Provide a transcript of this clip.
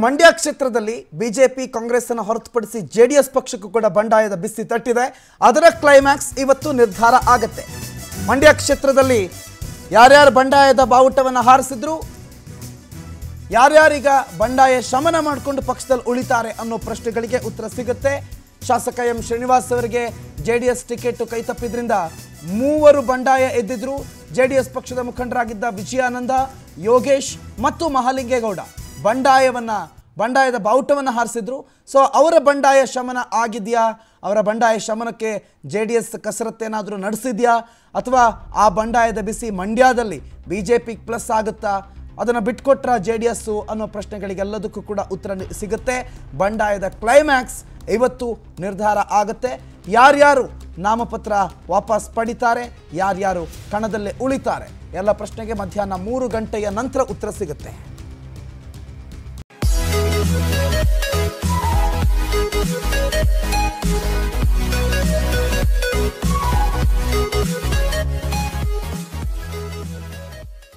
ಮಂಡ್ಯ ಕ್ಷೇತ್ರದಲ್ಲಿ ಬಿಜೆಪಿ ಕಾಂಗ್ರೆಸ್ ಅನ್ನು ಹೊರತುಪಡಿಸಿ ಜೆಡಿಎಸ್ ಪಕ್ಷಕ್ಕೂ ಕೂಡ ಬಂಡಾಯದ ಬಿಸಿ ತಟ್ಟಿದೆ ಅದರ ಕ್ಲೈಮ್ಯಾಕ್ಸ್ ಇವತ್ತು ನಿರ್ಧಾರ ಆಗತ್ತೆ ಮಂಡ್ಯ ಕ್ಷೇತ್ರದಲ್ಲಿ ಯಾರ್ಯಾರು ಬಂಡಾಯದ ಬಾವುಟವನ್ನು ಹಾರಿಸಿದ್ರು ಯಾರ್ಯಾರೀಗ ಬಂಡಾಯ ಶಮನ ಮಾಡಿಕೊಂಡು ಪಕ್ಷದಲ್ಲಿ ಉಳಿತಾರೆ ಅನ್ನೋ ಪ್ರಶ್ನೆಗಳಿಗೆ ಉತ್ತರ ಸಿಗುತ್ತೆ ಶಾಸಕ ಎಂ ಶ್ರೀನಿವಾಸ್ ಅವರಿಗೆ ಜೆ ಡಿ ಎಸ್ ಟಿಕೆಟ್ ಕೈತಪ್ಪಿದ್ರಿಂದ ಮೂವರು ಬಂಡಾಯ ಎದ್ದಿದ್ರು ಜೆ ಡಿ ಎಸ್ ಪಕ್ಷದ ಮುಖಂಡರಾಗಿದ್ದ ವಿಜಯಾನಂದ ಯೋಗೇಶ್ ಮತ್ತು ಮಹಾಲಿಂಗೇಗೌಡ ಬಂಡಾಯವನ್ನ ಬಂಡಾಯದ ಬಾವುಟವನ್ನು ಹಾರಿಸಿದ್ರು ಸೊ ಅವರ ಬಂಡಾಯ ಶಮನ ಆಗಿದೆಯಾ ಅವರ ಬಂಡಾಯ ಶಮನಕ್ಕೆ ಜೆ ಡಿ ಎಸ್ ಕಸರತ್ತೇನಾದರೂ ನಡೆಸಿದ್ಯಾ ಅಥವಾ ಆ ಬಂಡಾಯದ ಬಿಸಿ ಮಂಡ್ಯದಲ್ಲಿ ಬಿ ಜೆ ಪಿ ಪ್ಲಸ್ ಆಗುತ್ತಾ ಅದನ್ನು ಬಿಟ್ಕೊಟ್ರ ಜೆ ಡಿ ಎಸ್ಸು ಅನ್ನೋ ಪ್ರಶ್ನೆಗಳಿಗೆಲ್ಲದಕ್ಕೂ ಕೂಡ ಉತ್ತರ ನಿ- ಸಿಗುತ್ತೆ ಬಂಡಾಯದ ಕ್ಲೈಮ್ಯಾಕ್ಸ್ ಇವತ್ತು ನಿರ್ಧಾರ ಆಗುತ್ತೆ ಯಾರ್ಯಾರು ನಾಮಪತ್ರ ವಾಪಸ್ ಪಡಿತಾರೆ ಯಾರ್ಯಾರು ಕಣದಲ್ಲೇ ಉಳಿತಾರೆ ಎಲ್ಲ ಪ್ರಶ್ನೆಗೆ ಮಧ್ಯಾಹ್ನ ಮೂರು ಗಂಟೆಯ ನಂತರ ಉತ್ತರ ಸಿಗುತ್ತೆ